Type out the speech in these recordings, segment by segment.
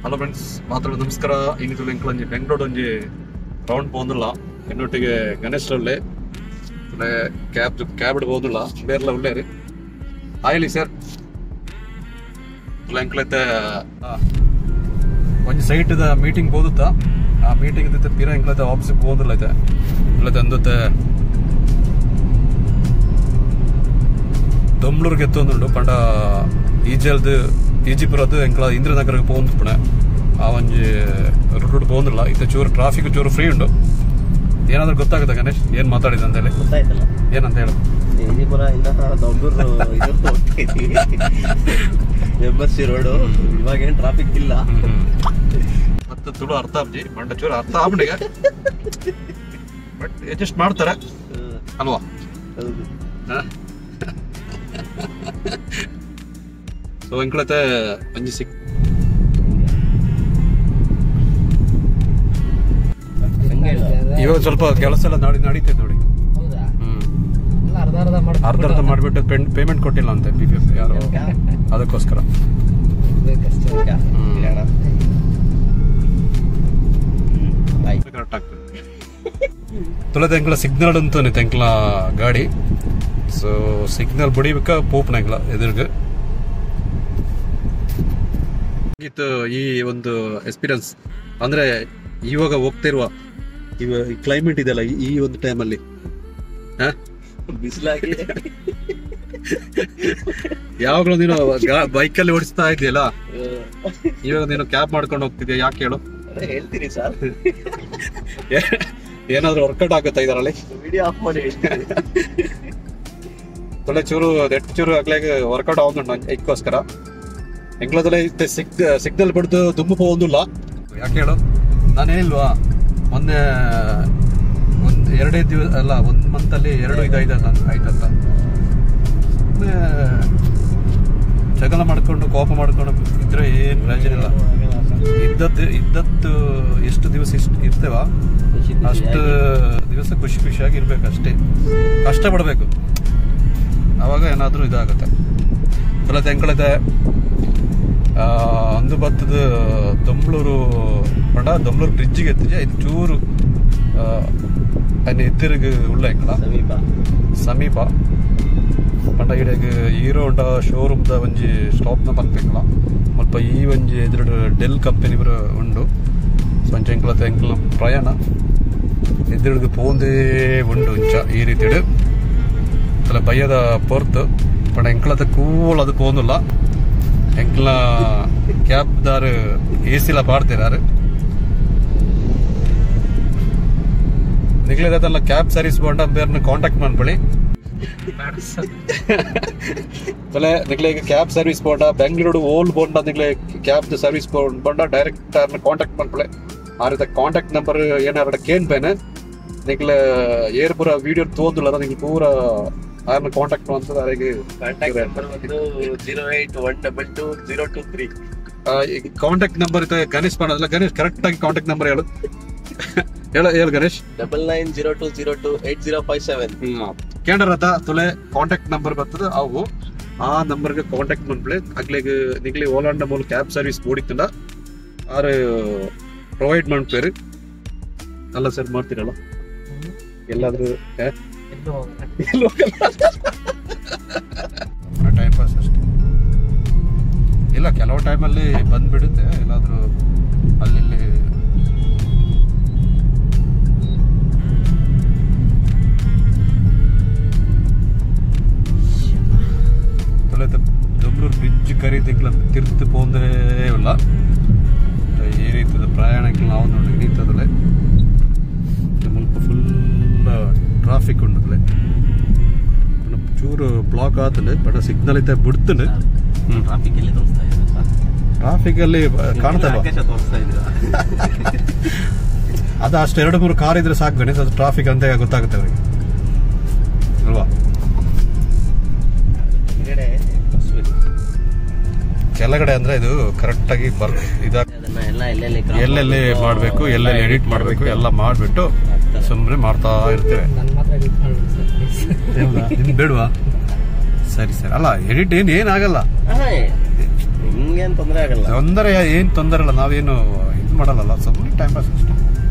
Hello friends ಮಾತಾಡೋದು ನಮಸ್ಕಾರ ಇನ್ನಿತು ಎಂಕ್ಲ ಒಂಜಿ ಬೆಂಗಳೂರು ಒಂಜಿ ರೌಂಡ್ ಪೋಂದಿಲ್ಲ ಎನ್ನೊಟ್ಟಿಗೆ ಗಣೇಶ್ ರೊಲ್ಲೆ ಕ್ಯಾಬ್ ಕ್ಯಾಬ್ ಪೋದಿಲ್ಲ ಬೇರೆಲ್ಲ ಉಳ್ಳೇರಿ ಆಯ್ಲಿ ಸರ್ ಎಂಕ್ಲೈತೆ ಒಂಜಿ ಸೈಟ್ ದ ಮೀಟಿಂಗ್ ಬೋದುತ್ತ ಆ ಮೀಟಿಂಗ್ ಇದ್ದ ಪಿರ ಎಂಕ್ಲೈತೆ ಆಫೀಸ್ ಬೋದಿಲ್ಲ ಐತೆ ಇಲ್ಲೈತೆ ಅಂದತ್ತೆ ದೊಂಬ್ಳೂರ್ಗೆ ಎತ್ತೊಂದುಂಡು ಪಂಡ ಈಜಲ್ದು ಈಜಿಪುರದ್ದು ಎಂಕ್ಲ ಇಂದ್ರನಗರಕ್ಕೆ ಪೋಂದು ಪುಣ ಆ ಒಂಜಿ ರೂಟ್ ಪೋಂದಿಲ್ಲ ಇತ್ತೆ ಚೂರು ಟ್ರಾಫಿಕ್ ಚೂರು ಫ್ರೀ ಉಂಡು ಏನಾದ್ರೂ ಗೊತ್ತಾಗುತ್ತೆ ಗಣೇಶ್ ಏನ್ ಮಾತಾಡಿದ ಅಂತ ಹೇಳಿ ಗೊತ್ತಾಯ್ತಲ್ಲ ಏನಂತ ಹೇಳು ವಿಜಯಪುರ ಇಂದ ದೊಂಬೂರು ಇದು ಹೋಗ್ತೈತಿ ಎಂ ಎಸ್ ಸಿ ರೋಡು ಇವಾಗ ಏನ್ ಟ್ರಾಫಿಕ್ ಇಲ್ಲ ಮತ್ತೆ ತುಳು ಅರ್ಥ ಆಪ್ಜಿ ಮಂಡ ಚೂರು ಅರ್ಥ ಆಗ್ಬಿಟ್ಟಿಗ ಬಟ್ ಅಡ್ಜಸ್ಟ್ ಮಾಡ್ತಾರೆ ಹ್ಮ್, ಅಲ್ವಾ ಹೌದು ಸೊ ಎಂಕ್ಲತೆ ಒಂಜಿ ಸಿಕ್ ಹಂಗೆ ಇಲ್ಲ. ಇವಾಗ ಸ್ವಲ್ಪ ಕೆಲಸ ಎಲ್ಲ ನಡಿ ನಡೀತೈತೆ ನೋಡಿ ಹೌದಾ ಹ್ಮ್ ಎಲ್ಲ ಅರ್ಧ ಅರ್ಧ ಮಾಡಿ ಅರ್ಧ ಅರ್ಧ ಮಾಡಿಬಿಟ್ಟು ಪೇಮೆಂಟ್ ಕೊಟ್ಟಿಲ್ಲ ಅಂತೆ ಪಿ ಪಿ ಎಫ್ ಯಾರು ಅದಕ್ಕೋಸ್ಕರ ಬೇಕಷ್ಟೇ ಯಾ, ಹ್ಮ್. ಹೇಳಣ. ಬಾಯ್. ಕರೆಕ್ಟ್ ಆಗ್ತದೆ ತುಳದ ಎಂಕ್ಲ ಸಿಗ್ನಲ್ ಅಂತಾನೆ ತೆಂಕ್ಲ ಗಾಡಿ ಸೊ ಸಿಗ್ನಲ್ ಬಡಿಬೇಕ ಪೋಪ್ನ ಎಂಕ್ಲ ಎದುರ್ಗ ಇದು ಈ ಒಂದು ಎಕ್ಸ್ಪೀರಿಯನ್ಸ್ ಅಂದ್ರೆ ಇವಾಗ ಹೋಗ್ತಿರುವ ಇವ ಕ್ಲೈಮೇಟ್ ಇದೆಯಲ್ಲ ಈ- ಈ ಒಂದು ಟೈಮಲ್ಲಿ ಬಿಸಿಲಾಗಿ ಯಾವಾಗಲೂ ನೀನು ಬೈಕಲ್ಲಿ ಓಡಿಸ್ತಾ ಇದೆಯಲ್ಲ ಹ್ಮ್. ಇವಾಗ ನೀನು ಕ್ಯಾಬ್ ಮಾಡ್ಕೊಂಡು ಹೋಗ್ತಿದ್ಯಾ ಯಾಕೆ ಹೇಳು ಅದೇ ಹೇಳ್ತೀನಿ ಸರ್ ಏ- ಏನಾದ್ರೂ ವರ್ಕೌಟ್ ಆಗುತ್ತಾ ಇದರಲ್ಲಿ ವಿಡಿಯೋ ಆಫ್ ಮಾಡಿ ಹೇಳ್ತೀನಿ ತೊಳೆ ಚೂರು ದೆಟ್ ಚೂರು ಆಗ್ಲಾಗ ವರ್ಕೌಟ್ ಆಗುಂಡು ಇದಕ್ಕೋಸ್ಕರ ಎಂಗ್ಲದಲ್ಲೇ ಇತ್ತೆ ಸಿಗ್ ಸಿಗ್ನಲ್ ಬಿಡ್ದು ದುಮ್ಮು ಹೋಗುದಿಲ್ಲ ಯಾಕೆ ಹೇಳು ನಾನು ಹೇಳಿಲ್ವಾ ಮೊನ್ನೆ ಒಂದ್ ಎರಡೇ ದಿವಸ ಅಲ್ಲ ಒಂದ್ ಮಂತ್ ಅಲ್ಲಿ ಎರಡು ಇದಾಯ್ತ ಆಯ್ತಂತ ಸುಮ್ನೆ ಜಗಳ ಮಾಡ್ಕೊಂಡು ಕೋಪ ಮಾಡ್ಕೊಂಡು ಇದ್ರೆ ಏನ್ ಪ್ರಯೋಜನ ಇಲ್ಲ ಇದ್ದದ್ದು ಇದ್ದದ್ದು ಎಷ್ಟು ದಿವಸ ಇಷ್ಟು ಇರ್ತೇವ ಖುಷಿ ಅಷ್ಟು ದಿವಸ ಖುಷಿ ಖುಷಿಯಾಗಿ ಇರ್ಬೇಕು ಅಷ್ಟೇ ಕಷ್ಟ ಪಡ್ಬೇಕು ಅವಾಗ ಏನಾದ್ರೂ ಇದಾಗುತ್ತೆ ಅಲ್ಲ ತೆಂಕಳದೆ ಒಂದು ಭತ್ತದ ದೊಂಬ್ಳೂರು ಪಂಡ ದೊಂಬ್ಳೂರು ಬ್ರಿಡ್ಜಿಗೆ ಎತ್ತಿಜೆ ಇದು ಚೂರು ಅನ್ನ ಎತ್ತಿರಿಗೆ ಉಳ್ಳ ಎಂಕಲ ಸಮೀಪ ಸಮೀಪ ಪಂಡ ಇಡೆಗ್ ಹೀರೋ ಹೊಂಡ ಶೋರೂಮ್ದ ಒಂಜಿ ಸ್ಟಾಪ್ನ ಪನ್ಪೆಂಕಲ ಮುಲ್ಪ ಈ ಒಂಜಿ ಎದುರು ಡೆಲ್ ಕಂಪನಿ ಬರ ಉಂಡು ಸೊ ಅಂಚ ಎಂಕಲ ಎಂಕಲ ಪ್ರಯಾಣ ಎದುರುಡು ಪೋಂದೇ ಉಂಡು ಇಂಚ ಈ ರೀತಿ ಅಲ್ಲ ಬಯ್ಯದ ಪೊರ್ತು ಪಂಡ ಎಂಕ್ಲದ ಕೂಲ್ ಅದು ಪೋಂದಿಲ್ಲ ಎಂಕ್ಲ ಕ್ಯಾಬ್ ದಾರು ಎ ಸಿಲ ಪಾಡ್ತಿರಾರು ನಿಗ್ಲೇದಲ್ಲ ಕ್ಯಾಬ್ ಸರ್ವಿಸ್ ಬೋಂಡ ಬೇರ್ನ ಕಾಂಟ್ಯಾಕ್ಟ್ ಮಾಡ್ಕೊಳ್ಳಿ ತಲೆ ನಿಗ್ಲೆ ಕ್ಯಾಬ್ ಸರ್ವಿಸ್ ಬೋಂಡ ಬೆಂಗಳೂರು ಓಲ್ಡ್ ಬೋಂಡ ನಿಗ್ಲೆ ಕ್ಯಾಬ್ ಸರ್ವಿಸ್ ಬೋಂಡ ಡೈರೆಕ್ಟ್ ಅವ್ರನ್ನ ಕಾಂಟ್ಯಾಕ್ಟ್ ಮಾಡ್ಕೊಳ್ಳಿ ಆ ರೀತಿ ಕಾಂಟ್ಯಾಕ್ಟ್ ನಂಬರ್ ಏನಾರ ಕೇನ್ ಬೇನೆ ನಿಗ್ಲೆ ಏರ್ ಪೂರ ವಿಡಿಯೋ ತೋಂದಿಲ್ಲ ನಿಂಗೆ ಪೂರ ಅವ್ರನ್ನ ಕಾಂಟ್ಯಾಕ್ಟ್ ಮಾಡ್ತದೆ ಅವರಿಗೆ ಕಾಂಟ್ಯಾಕ್ಟ್ ನಂಬರ್ ಬಂದು zero eight one double two zero two three contact number ಇದೆ ಗಣೇಶ್ ಮಾಡೋದಿಲ್ಲ ಗಣೇಶ್ ಕರೆಕ್ಟ್ ಆಗಿ ಕಾಂಟ್ಯಾಕ್ಟ್ ನಂಬರ್ ಹೇಳು ಹೇಳು ಹೇಳು Ganesh double nine zero two zero two eight zero five seven ಕೇಂದ್ರದ ತೊಲೆ ಕಾಂಟ್ಯಾಕ್ಟ್ ನಂಬರ್ ಬರ್ತದೆ ಅವು ಆ ನಂಬರ್ಗೆ ಕಾಂಟ್ಯಾಕ್ಟ್ ಮಾಡ್ಬಿಡಿ ಆಗ್ಲಿಗೆ ನಿಗ್ಲಿ ಓಲಾಂಡ ಮೂಲ ಕ್ಯಾಬ್ ಸರ್ವಿಸ್ ಓಡಿತ್ತಲ್ಲ ಆರು ಪ್ರೊವೈಡ್ ಮಾಡ್ಬೇರು ಅಲ್ಲ ಸರ್ ಮಾಡ್ತೀರಲ್ಲ ಎಲ್ಲಾದ್ರೂ ಏ? ಎಲ್ಲೂ ಹೋಗಲ್ಲ. ಎಲ್ಲಿ ಹೋಗಲ್ಲ ಟೈಮ್ ಪಾಸ್ ಅಷ್ಟೇ ಇಲ್ಲ ಕೆಲವು ಟೈಮಲ್ಲಿ ಬಂದ್ಬಿಡುತ್ತೆ ಎಲ್ಲಾದ್ರೂ ಅಲ್ಲಿ ಇಲ್ಲಿ ತೊಳೆದ ದೊಂಬ್ಳೂರು ಬ್ರಿಡ್ಜ್ ಕರೀತಿಕ್ಲ ತಿರ್ತು ಪೋಂದೇ ಇಲ್ಲ ಈ ರೀತಿಯ ಪ್ರಯಾಣಕ್ಕೆ ನಾವು ನೋಡಿ ಹಿಡಿತದಲೆ ಮುಲ್ಪ ಫುಲ್ ಟ್ರಾಫಿಕ್ ಉಂಡದಲೆ ಚೂರು ಬ್ಲಾಕ್ ಆತಲೆ ಬಟ್ ಸಿಗ್ನಲ್ ಇದ್ದ ಬಿಡ್ತಲೆ ಟ್ರಾಫಿಕ್ ಎಲ್ಲಿ ತೋರಿಸ್ತಾ ಇದ್ದೀರಾ ಸರ್ ಟ್ರಾಫಿಕ್ ಅಲ್ಲಿ ಕಾಣ್ತಲ್ವಾ ಆಕಾಶ ತೋರಿಸ್ತಾ ಇದ್ದೀರಾ ಅದು ಅಷ್ಟು ಎರಡು ಮೂರು ಕಾರ್ ಇದ್ರೆ ಸಾಕು ಗಣೇಶ್ ಅದು ಟ್ರಾಫಿಕ್ ಅಂತ ಗೊತ್ತಾಗುತ್ತೆ ಅವ್ರಿಗೆ ಅಲ್ವಾ ಹಿಂದ್ಗಡೆ ಬಸ್ ಇದೆ. ಕೆಳಗಡೆ ಅಂದ್ರೆ ಇದು ಕರೆಕ್ಟ್ ಆಗಿ ಬರ್ ಇದ ಅದನ್ನ ಎಲ್ಲ ಎಲ್ಲೆಲ್ಲಿ crop ಎಲ್ಲೆಲ್ಲಿ ಮಾಡ್ಬೇಕು, ಮಾಡ್ಬೇಕು ಎಲ್ಲೆಲ್ಲಿ ಎಡಿಟ್ ಮಾಡ್ಬೇಕು ಎಲ್ಲ ಮಾಡ್ಬಿಟ್ಟು ಆಗ್ತದೆ. ಸುಮ್ಮನೆ ಮಾಡ್ತಾ ಇರ್ತೇವೆ ನನ್ ಮಾತ್ರ ಎಡಿಟ್ ಮಾಡ್ಬಿಡಿ ಸರ್ ಪ್ಲೀಸ್ ನಿಮ್ ಬೇಡವಾ ಸರಿ ಸರಿ ಅಲ್ಲ ಎಡಿಟ್ ಏನ್ ಏನಾಗಲ್ಲ ಹಾ, ನಿಮ್ಗೇನ್ ತೊಂದ್ರೆ ಆಗಲ್ಲ ತೊಂದರೆ ಏನ್ ತೊಂದರೆ ಇಲ್ಲ ನಾವೇನು ಇದು ಮಾಡಲ್ಲ ಸುಮ್ಮನೆ ಟೈಮ್ ಪಾಸ್ ಅಷ್ಟೇ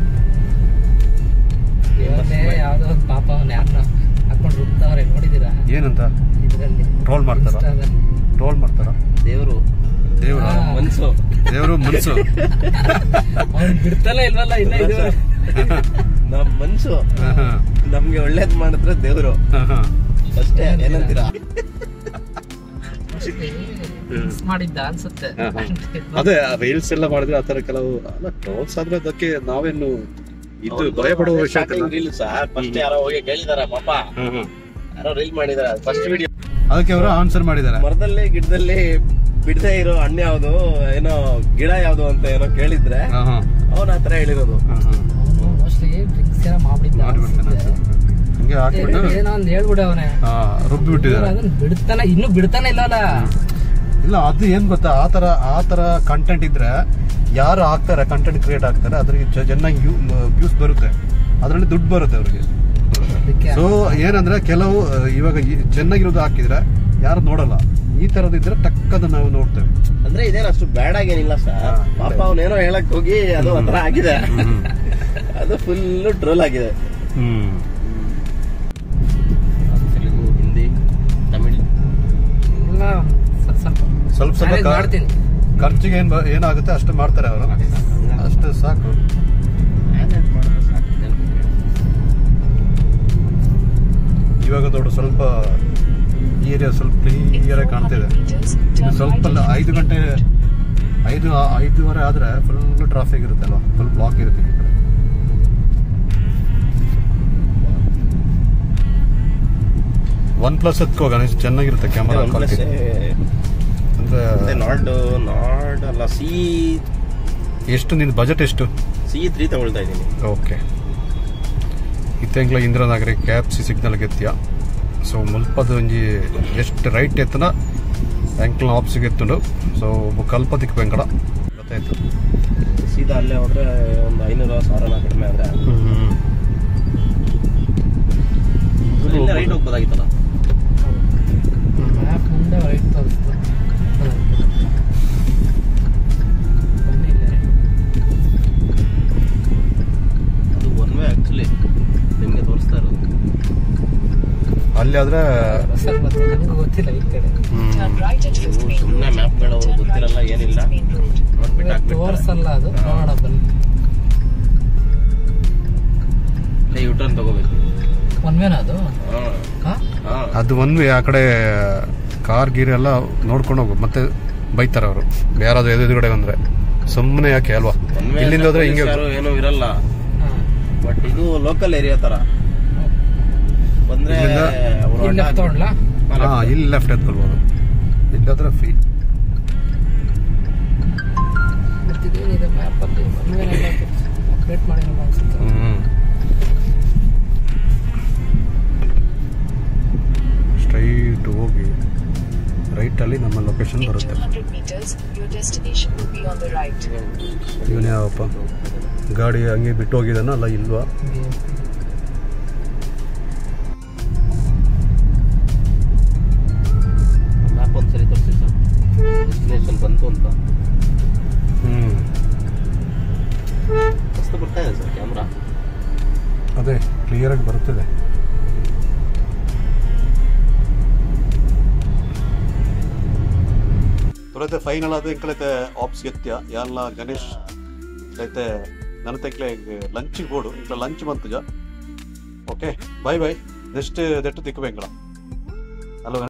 ಇವತ್ತೇ ಯಾವ್ದೋ ಒಂದು ಪಾಪ ಅವ್ನ ಯಾರನ್ನ ಹಾಕೊಂಡು ರುಬ್ತವ್ರೆ ನೋಡಿದೀರಾ ಏನಂತ ಇದ್ರಲ್ಲಿ ಟ್ರೋಲ್ ಮಾಡ್ತಾರ Instaದಲ್ಲಿ. ಟ್ರೋಲ್ ಮಾಡ್ತಾರ ದೇವ್ರು ದೇವ್ರ ಹಾ. ಮನ್ಸು ದೇವರು ಮನ್ಸು ಅವ್ನ್ ಬಿಡ್ತಲ್ಲ ಇಲ್ವಲ್ಲ ಇನ್ನ ಇದು ನಮ್ ಮನ್ಸು ಹಾ, ಹಾ, ನಮ್ಗೆ ಒಳ್ಳೇದ್ ಮಾಡಿದ್ರೆ ದೇವ್ರು ಹಾ, ಹಾ. ಅಷ್ಟೇ ಏನಂತೀರಾ ಮಿಕ್ಸ್ ಮಾಡಿದ್ದ ಅನ್ಸುತ್ತೆ ಹಾ, ಹಾ. ಅದೇ ರೀಲ್ಸ್ ಎಲ್ಲ ಮಾಡಿದ್ರೆ ಆತರ ಕೆಲವು ಅಲ್ಲ ಟ್ರೋಲ್ಸ್ ಆದ್ರೆ ಅದಕ್ಕೆ ನಾವೇನು ಇದು ಭಯ ಪಡುವ ವಿಷಯ ಐತಲ್ಲ. ರೀಲ್ಸ್ ಫಸ್ಟ್ ಯಾರೋ ಹೋಗಿ ಕೇಳಿದಾರ ಪಾಪ ಹಾ, ಹಾ. ಯಾರೋ ರೀಲ್ ಮಾಡಿದಾರ ಫಸ್ಟ್ ವಿಡಿಯೋ ಅದಕ್ಕೆ ಅವರು ಆನ್ಸರ್ ಮಾಡಿದ್ದಾರೆ ಮರದಲ್ಲಿ ಗಿಡದಲ್ಲಿ ಬಿಡದೆ ಇರೋ ಹಣ್ಣು ಯಾವ್ದು ಏನೋ ಗಿಡ ಯಾವ್ದು ಅಂತ ಏನೋ ಕೇಳಿದ್ರೆ ಹಾ, ಹಾ, ಅವನ ಹತ್ರ ಹೇಳಿರೋದು ಹಾ, ಹಾ. ಅವನು ಮೋಸ್ಟ್ಲಿ ಡ್ರಿಂಕ್ಸ್ ಏನೋ ಮಾಡ್ಬಿಟ್ಟಿದ್ದ ಮಾಡ್ಬಿಡ್ತಾನೆ ಅನ್ಸುತ್ತೆ. ಹಂಗೆ ಹಾಕ್ಬಿಟ್ಟು ಏನೋ ಒಂದ್ ಹೇಳ್ಬಿಡವನೆ ಹಾ ರುಬ್ಬಿ ಬಿಟ್ಟಿದ್ದಾರೆ ಅದನ್ನ ಬಿಡ್ತಾನೆ ಇನ್ನು ಬಿಡ್ತಾನೆ ಇಲ್ಲಲ್ಲ ಇಲ್ಲ ಅದು ಏನ್ ಗೊತ್ತಾ ಆ ತರ ಆ ತರ ಕಂಟೆಂಟ್ ಇದ್ರೆ ಯಾರು ಹಾಕ್ತಾರೆ ಕಂಟೆಂಟ್ ಕ್ರಿಯೇಟ್ ಆಗ್ತಾರೆ ಅದ್ರಿಗೆ ಚ- ಚೆನ್ನಾಗಿ ವ್ಯೂಸ್ ಬರುತ್ತೆ ಅದರಲ್ಲಿ ದುಡ್ಡು ಬರುತ್ತೆ ಅವ್ರಿಗೆ ಅದಕ್ಕೆ ಸೊ ಏನಂದ್ರೆ ಕೆಲವು ಆ, ಇವಾಗ ಈ ಚೆನ್ನಾಗಿರೋದು ಹಾಕಿದ್ರೆ ಯಾರು ನೋಡಲ್ಲ ಈ ತರದ್ದು ಇದ್ರೆ ಟಕ್ಕದ ನಾವು ನೋಡ್ತೇವೆ ಅಂದ್ರೆ ಇದೇನು ಅಷ್ಟು ಬ್ಯಾಡ್ ಆಗೇನಿಲ್ಲ ಸರ್ ಹಾ, ಪಾಪ ಅವನೇನೋ ಹೇಳಕ್ ಹೋಗಿ ಅದು ಒಂಥರ ಆಗಿದೆ ಹ್ಮ್. ಅದು ಫುಲ್ ಟ್ರೋಲ್ ಆಗಿದೆ ಹ್ಮ್ ತೆಲುಗು ಹಿಂದಿ ತಮಿಳ್ ಎಲ್ಲ ಸ್ವಲ್ಪ ಸ್ವಲ್ಪ ಸ್ವಲ್ಪ ಸ್ವಲ್ಪ Manage ಕ- ಮಾಡ್ತೀನಿ ಖರ್ಚಿಗೆ ಏನ್ ಬ- ಏನಾಗುತ್ತೆ ಅಷ್ಟು ಮಾಡ್ತಾರೆ ಅವರು ಅಷ್ಟು ಸಾಕು Manage ಮಾಡಿದ್ರೆ ಸಾಕು. ಇದೇನು ಇವಾಗ ನೋಡು ಸ್ವಲ್ಪ ಈ ಏರಿಯಾ ಸ್ವಲ್ಪ ಕ್ಲಿಯರ್ ಆಗಿ ಕಾಣ್ತಿದೆ ಇನ್ನು ಸ್ವಲ್ಪ ಅಲ್ಲ, ಐದು ಗಂಟೆ ಐದು ಐದೂವರೆ ಆದ್ರೆ ಫುಲ್ ಟ್ರಾಫಿಕ್ ಇರುತ್ತೆ ಅಲ್ವಾ ಫುಲ್ ಬ್ಲಾಕ್ ಇರುತ್ತೆ ಈ ಕಡೆ ಒನ್ ಪ್ಲಸ್ ಎತ್ಕೋ ಗಣೇಶ್ ಚೆನ್ನಾಗಿರುತ್ತೆ ಕ್ಯಾಮರಾ One plus ಕ್ವಾಲಿಟಿ ಏ- ಅಂದ್ರೆ ಅದೇ ನಾಡ್ ನಾಡ್ ಅಲ್ಲ ಸಿ ಎಷ್ಟು ನಿನ್ ಬಜೆಟ್ ಎಷ್ಟು ಸಿ ತ್ರೀ ತಗೊಳ್ತಾ ಇದ್ದೀನಿ ಓಕೆ ಇತ್ತೆಂಗ್ಲ ಇಂದಿರಾನಗರಿ ಕ್ಯಾಬ್ ಸಿ ಸಿಗ್ನಲ್ ಗೆತ್ಯ ಸೊ ಮುಲ್ಪದ ಒಂಜಿ ಎಷ್ಟು ರೈಟ್ ಎತ್ತನ ಎಂಕ್ಲ ಆಪ್ಸಿಗೆ ಎತ್ತುಂಡು ಸೊ ಕಲ್ಪ ದಿಕ್ಕು ಬೆಂಕಡ ಗೊತ್ತಾಯ್ತು ಸೀದಾ ಅಲ್ಲೇ ಹೋದ್ರೆ ಒಂದು ಐನೂರು ಸಾವಿರ ಕಡಿಮೆ ಆದ್ರೆ ಇಲ್ಲೇ ರೈಟ್ ಹೋಗ್ಬೋದಾಗಿತ್ತಲ್ಲ ಮ್ಯಾಪ್ ಮುಂದೆ ರೈಟ್ ತೋರಿಸ್ತದೆ ಬನ್ನಿ ಇಲ್ಲೇ. ಅದು ಒನ್ ವೇ ಆಕ್ಚುಲಿ ನಿಮಗೆ ತೋರಿಸ್ತಾ ಇರೋದು ಅಲ್ಲಿ ಆದ್ರೆ ಬಸ್ಸಲ್ಲಿ ಬರ್ತೀನಿ ನನಗೂ ಗೊತ್ತಿಲ್ಲ ಈ ಕಡೆ ಸುಮ್ಮನೆ ಮ್ಯಾಪ್ಗಳು ಅವ್ರು ಗೊತ್ತಿರಲ್ಲ ಏನಿಲ್ಲ ನೋಡ್ಬಿಟ್ಟು ಹಾಕ್ಬಿಟ್ಟು ತೋರ್ಸಲ್ಲ ಅದು ನೋಡೋಣ ಬನ್ನಿ ಇಲ್ಲೇ ಯೂ ಟರ್ನ್ ತಗೋಬೇಕು ಒನ್ ವೇನ ಅದು ಹಾ ಹಾ ಹಾ ಅದು ಒಂದು ಆ ಕಡೆ ಕಾರ್ ಗೀರ್ ಎಲ್ಲ ನೋಡ್ಕೊಂಡು ಹೋಗು ಮತ್ತೆ ಬೈತಾರೆ ಅವರು ಯಾರಾದ್ರೂ ಎದುರುಗಡೆ ಬಂದ್ರೆ ಸುಮ್ಮನೆ ಯಾಕೆ ಅಲ್ವಾ One way ಇಲ್ಲಿಂದ ಹೋದ್ರೆ ಹಿಂಗೆ ಯಾರು ಏನೂ ಇರಲ್ಲ ಹಾ. ಬಟ್ ಇದು ಲೋಕಲ್ ಏರಿಯಾ ತರ ಬಂದ್ರೆ ಇಲ್ಲಿಂದ- ಅವ್ರು ಇಲ್ಲಿ ಅಡ್ಡ left ತಗೊಂಡ್ಲಾ? ಹಾ, ಹಾ left. ಇಲ್ಲಿ ಲೆಫ್ಟ್ ಎತ್ಕೊಳ್ಬೋದು ಇಲ್ಲಾದ್ರೆ ಫೀ ಗೊತ್ತಿದೇನಿದೆ ಮ್ಯಾಪಲ್ಲಿ ಒನ್ ವೇನೆಲ್ಲ ಅಪ್ಡೇಟ್ ಮಾಡಿರಲ್ಲ ಅನ್ಸುತ್ತೆ ಹ್ಮ್ ಸ್ಟ್ರೈಟ್ ಹೋಗಿ ರೈಟ್ ಅಲ್ಲಿ ನಮ್ಮ ಲೊಕೇಶನ್ In ಬರುತ್ತೆ 200 meters, your destination will be on the right. ಇವನ್ ಯಾವಪ್ಪ ಗಾಡಿ ಹಂಗೆ ಬಿಟ್ಟು ಹೋಗಿದಾನ ಅಲ್ಲ ಇಲ್ವಾ ಮ್ಯಾಪ್ ಒಂದ್ಸರಿ ತೋರಿಸಿ ಸರ್ ಡೆಸ್ಟಿನೇಷನ್ ಬಂತು ಅಂತ ಹ್ಮ್ ಮಸ್ತ್ ಬರ್ತಾ ಇದೆ ಸರ್ ಕ್ಯಾಮ್ರಾ ಅದೇ ಕ್ಲಿಯರ್ ಆಗಿ ಬರುತ್ತಿದೆ ತುರತೆ ಫೈನಲ್ ಆದ ಇಂಕಲೈತೆ ಆಪ್ಸ್ ಎತ್ಯ ಯಾನ್ಲ ಗಣೇಶ್ ಲೈತೆ ನನ್ನ ತೆಕ್ಲೆ ಲಂಚಿಗೆ ಬೋಡು ಇಂಕ್ಲ ಲಂಚ್ ಬಂತುಜ ಓಕೆ ಬಾಯ್ ಬಾಯ್ ನೆಕ್ಸ್ಟ್ ದೆಟ್ಟು ತಿಕ್ಕಬೇಕಲ್ಲ ಅಲ್ವ